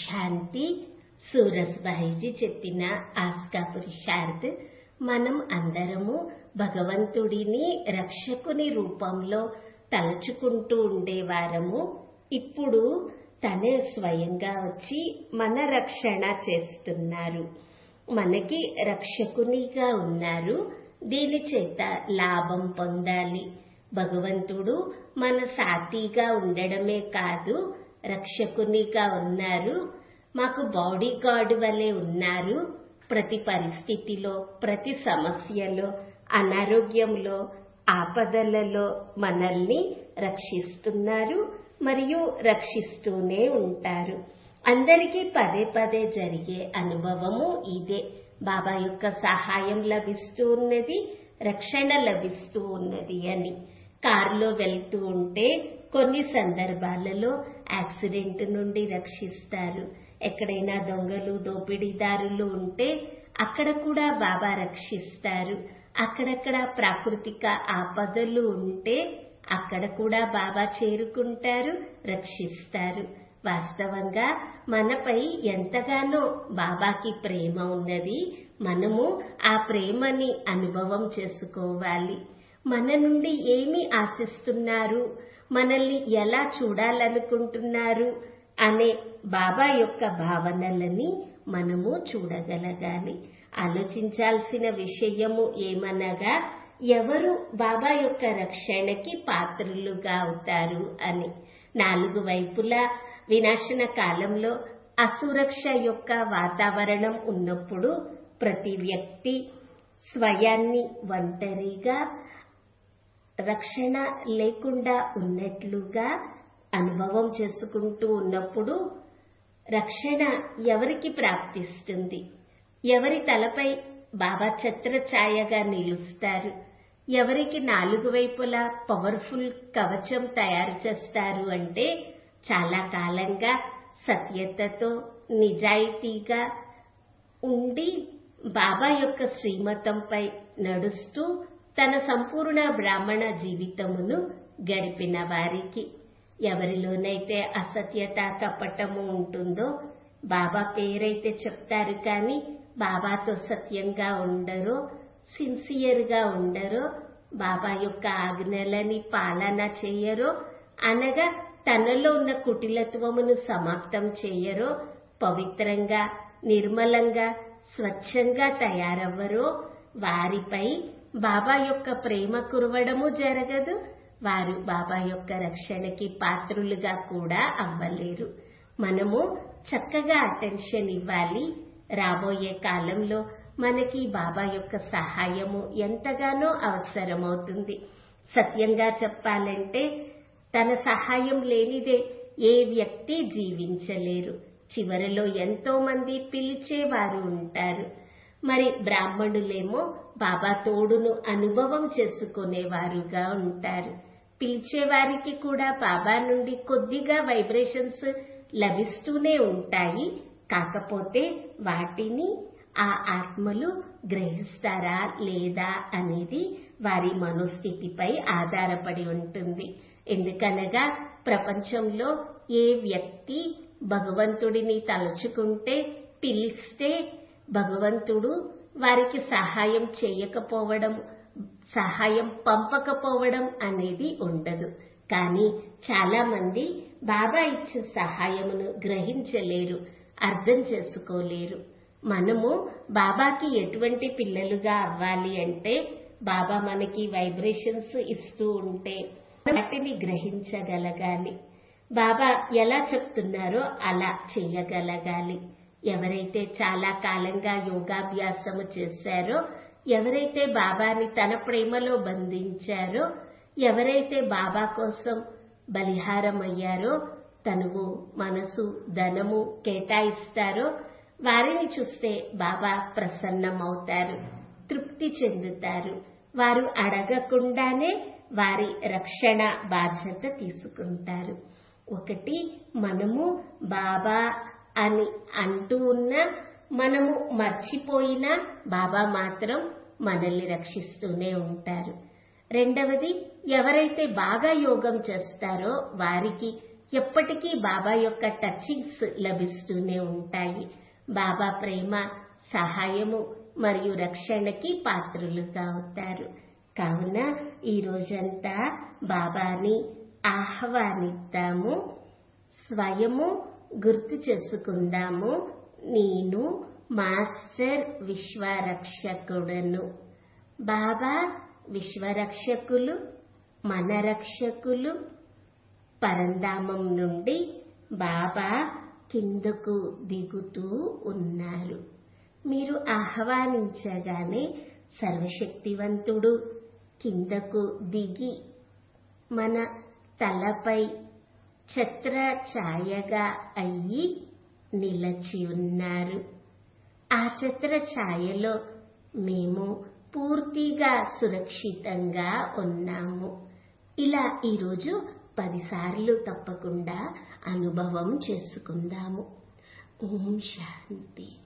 శాంతి సూరజ్భాయిజీ చెప్పిన ఆస్కా పురుషార్థ్ మనం అందరము భగవంతుడిని రక్షకుని రూపంలో తలుచుకుంటూ ఉండేవారము ఇప్పుడు తనే స్వయంగా వచ్చి మన రక్షణ చేస్తున్నారు మనకి రక్షకునిగా ఉన్నారు దీని చేత లాభం పొందాలి భగవంతుడు మన సాతిగా ఉండడమే కాదు రక్షకునిగా ఉన్నారు మాకు బాడీ గార్డ్ వలె ఉన్నారు ప్రతి పరిస్థితిలో ప్రతి సమస్యలో అనారోగ్యంలో ఆపదలలో మనల్ని రక్షిస్తున్నారు మరియు రక్షిస్తూనే ఉంటారు అందరికీ పదే పదే జరిగే అనుభవము ఇదే బాబా యొక్క సహాయం లభిస్తూ ఉన్నది రక్షణ లభిస్తూ ఉన్నది అని కారులో వెళ్తూ ఉంటే కొన్ని సందర్భాలలో యాక్సిడెంట్ నుండి రక్షిస్తారు ఎక్కడైనా దొంగలు దోపిడీదారులు ఉంటే అక్కడ కూడా బాబా రక్షిస్తారు అక్కడక్కడ ప్రాకృతిక ఆపదలు ఉంటే అక్కడ కూడా బాబా చేరుకుంటారు రక్షిస్తారు వాస్తవంగా మనపై ఎంతగానో బాబాకి ప్రేమ ఉన్నది మనము ఆ ప్రేమని అనుభవం చేసుకోవాలి మన నుండి ఏమి ఆశిస్తున్నారు మనల్ని ఎలా చూడాలనుకుంటున్నారు అనే బాబా యొక్క భావనలని మనము చూడగలగాలి ఆలోచించాల్సిన విషయము ఏమనగా ఎవరు బాబా యొక్క రక్షణకి పాత్రులుగా అవుతారు అని నాలుగు వైపులా వినాశన కాలంలో అసురక్ష యొక్క వాతావరణం ఉన్నప్పుడు ప్రతి వ్యక్తి స్వయాన్ని ఒంటరిగా రక్షణ లేకుండా ఉన్నట్లుగా అనుభవం చేసుకుంటూ ఉన్నప్పుడు రక్షణ ఎవరికి ప్రాప్తిస్తుంది ఎవరి తలపై బాబా ఛత్రఛాయగా నిలుస్తారు ఎవరికి నాలుగు వైపులా పవర్ఫుల్ కవచం తయారు చేస్తారు అంటే చాలా కాలంగా సత్యతతో నిజాయితీగా ఉండి బాబా యొక్క శ్రీమతంపై నడుస్తూ తన సంపూర్ణ బ్రాహ్మణ జీవితమును గడిపిన వారికి ఎవరిలోనైతే అసత్యత కపటము ఉంటుందో బాబా పేరైతే చెప్తారు కానీ బాబాతో సత్యంగా ఉండరో సిన్సియర్గా ఉండరో బాబా యొక్క ఆజ్ఞలని పాలన చేయరో అనగా తనలో ఉన్న కుటిలత్వమును సమాప్తం చేయరో పవిత్రంగా నిర్మలంగా స్వచ్ఛంగా తయారవ్వరో వారిపై బాబా యొక్క ప్రేమ కురవడము జరగదు వారు బాబా యొక్క రక్షణకి పాత్రులుగా కూడా అవ్వలేరు మనము చక్కగా అటెన్షన్ ఇవ్వాలి రాబోయే కాలంలో మనకి బాబా యొక్క సహాయము ఎంతగానో అవసరమవుతుంది సత్యంగా చెప్పాలంటే తన సహాయం లేనిదే ఏ వ్యక్తి జీవించలేరు చివరిలో ఎంతో మంది పిలిచేవారు ఉంటారు మరి బ్రాహ్మణులేమో బాబా తోడును అనుభవం చేసుకునేవారుగా ఉంటారు పిలిచేవారికి కూడా బాబా నుండి కొద్దిగా వైబ్రేషన్స్ లభిస్తూనే ఉంటాయి కాకపోతే వాటిని ఆ ఆత్మలు గ్రహిస్తారా లేదా అనేది వారి మనోస్థితిపై ఆధారపడి ఉంటుంది ఎందుకనగా ప్రపంచంలో ఏ వ్యక్తి భగవంతుడిని తలుచుకుంటే పిలిస్తే భగవంతుడు వారికి సహాయం చేయకపోవడం సహాయం పంపకపోవడం అనేది ఉండదు కానీ చాలా మంది బాబా ఇచ్చే సహాయమును గ్రహించలేరు అర్థం చేసుకోలేరు మనము బాబాకి ఎటువంటి పిల్లలుగా అవ్వాలి అంటే బాబా మనకి వైబ్రేషన్స్ ఇస్తూ ఉంటే వాటిని గ్రహించగలగాలి బాబా ఎలా చెప్తున్నారో అలా చేయగలగాలి ఎవరైతే చాలా కాలంగా యోగాభ్యాసము చేశారో ఎవరైతే బాబాని తన ప్రేమలో బంధించారో ఎవరైతే బాబా కోసం బలిహారం అయ్యారో తనువు మనసు ధనము కేటాయిస్తారో వారిని చూస్తే బాబా ప్రసన్నమవుతారు తృప్తి చెందుతారు వారు అడగకుండానే వారి రక్షణ బాధ్యత తీసుకుంటారు ఒకటి మనము బాబా అని అంటూ ఉన్న మనము మర్చిపోయినా బాబా మాత్రం మనల్ని రక్షిస్తూనే ఉంటారు రెండవది ఎవరైతే బాగా యోగం చేస్తారో వారికి ఎప్పటికీ బాబా యొక్క టచింగ్స్ లభిస్తూనే ఉంటాయి బాబా ప్రేమ సహాయము మరియు రక్షణకి పాత్రులుగా అవుతారు కావున ఈ రోజంతా బాబాని ఆహ్వానిద్దాము స్వయము గుర్తు చేసుకుందాము నేను మాస్టర్ విశ్వరక్షకుడను బాబా విశ్వరక్షకులు మన రక్షకులు పరంధామం నుండి బాబా కిందకు దిగుతూ ఉన్నారు మీరు ఆహ్వానించగానే సర్వశక్తివంతుడు కిందకు దిగి మన తలపై ఛత్ర ఛాయగా అయ్యి నిలచి ఉన్నారు ఆ ఛత్ర ఛాయలో మేము పూర్తిగా సురక్షితంగా ఉన్నాము ఇలా ఈరోజు పదిసార్లు తప్పకుండా అనుభవం చేసుకుందాము ఓం శాంతి